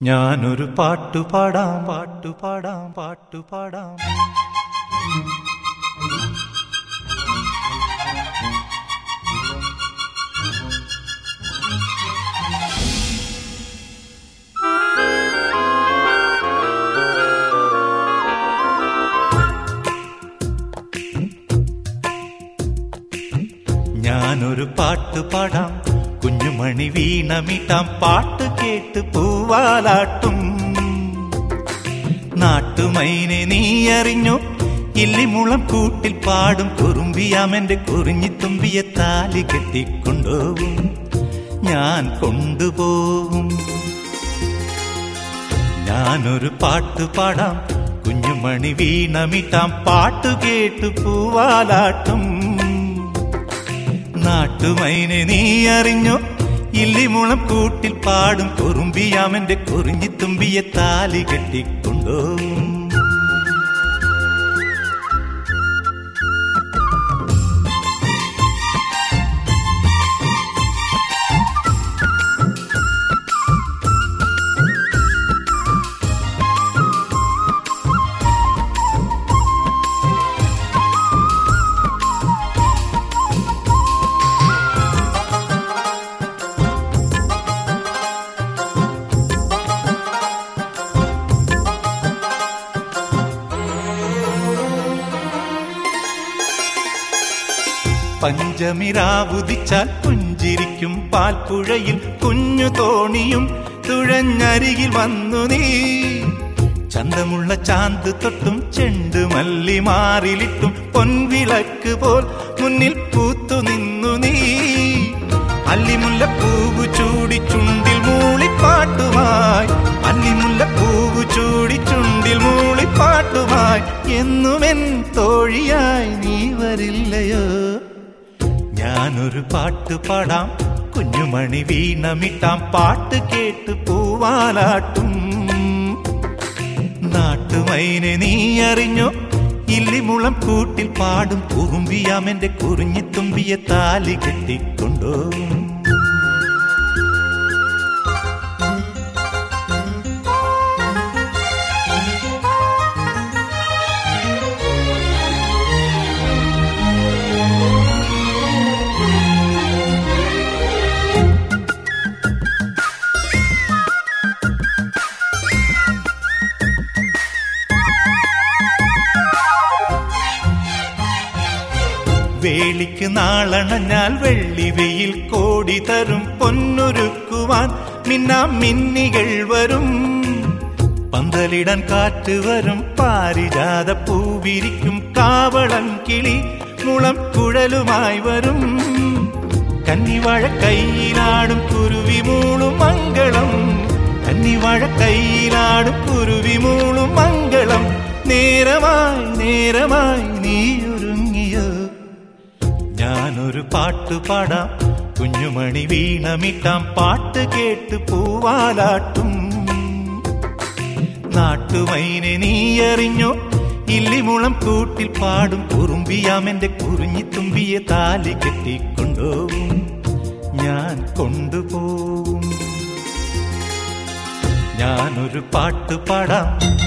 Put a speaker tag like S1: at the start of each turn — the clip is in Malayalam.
S1: ഞാനൊരു പാട്ടു പാടാം പാട്ടു പാടാം പാട്ടു പാടാം ഞാനൊരു പാട്ടു പാടാം കുഞ്ഞുമണി വീണമിട്ടാം പാട്ട് കേട്ട് പൂവാലാട്ടും നാട്ടുമൈനെ നീ അറിഞ്ഞു ഇല്ലിമുളം കൂട്ടിൽ പാടും കുറുമ്പിയാമെന്റെ കുറിഞ്ഞിത്തുമ്പിയെ താലി കെട്ടിക്കൊണ്ടുപോകും ഞാൻ കൊണ്ടുപോകും ഞാനൊരു പാട്ടു പാടാം കുഞ്ഞുമണി വീണമിട്ടാം പാട്ടു കേട്ടു പൂവാലാട്ടും നാട്ടുമൈനെ നീ അറിഞ്ഞോ ഇല്ലിമുളം കൂട്ടിൽ പാടും കുറുമ്പിയാമെന്റെ കുറിഞ്ഞിത്തുമ്പിയെ താലി കെട്ടിക്കൊണ്ടോ പഞ്ചമിരാവുദിച്ചാൽ പുഞ്ചിരിക്കും പാൽപ്പുഴയിൽ കുഞ്ഞു തോണിയും തുഴഞ്ഞരികിൽ വന്നു നീ ചന്തമുള്ള ചാന്ത് തൊട്ടും ചെണ്ട് മല്ലി മാറിലിട്ടും പൊൻവിളക്ക് പോൽ മുന്നിൽ പൂത്തു നിന്നു നീ അല്ലിമുല്ല പൂവ് ചൂടി ചുണ്ടിൽ മൂളിപ്പാട്ടുമായി അല്ലിമുല്ല പൂവ് ചൂടി ചുണ്ടിൽ മൂളിപ്പാട്ടുമായി എന്നുമെൻ തോഴിയായി നീ വരില്ലയോ ഞാനൊരു പാട്ട് പാടാം കുഞ്ഞുമണി വീണമിട്ടാം പാട്ട് കേട്ട് പൂവാലാട്ടും നാട്ടുമൈനെ നീ അറിഞ്ഞോ ഇല്ലിമുളം കൂട്ടിൽ പാടും കുറുമ്പിയാമെന്റെ കുറിഞ്ഞിത്തുമ്പിയെ താലി കെട്ടിക്കൊണ്ടോ വേളിക്ക് നാളണഞ്ഞാൽ വെള്ളി വെയിൽ കോടി തരും പൊന്നൊരുക്കുവാൻ മിന്നാം മിന്നികൾ വരും പന്തലിടാൻ കാറ്റ് വരും പാരിജാത പൂവിരിക്കും കാവളൻ കിളി മുളം കുഴലുമായി വരും കന്നിവാഴ കയ്യിലാടും കുരുവി മൂളും മംഗളം കന്നിവാഴ കയ്യിലാടും കുരുവി മൂളും മംഗളം നേരമായി നേരമായി നീ ഒരുങ്ങിയോ ഞാനൊരു പാട്ടു പാടാം കുഞ്ഞുമണി വീണമിട്ടാം പാട്ട് കേട്ട് പൂവാലാട്ടും നാട്ടുമൈനെ നീ അറിഞ്ഞോ ഇല്ലിമുളം കൂട്ടിൽ പാടും കുറുമ്പിയാമെന്റെ കുറിഞ്ഞിത്തുമ്പിയെ താലി കെട്ടിക്കൊണ്ടുപോകും ഞാൻ കൊണ്ടുപോകും ഞാനൊരു പാട്ടു പാടാം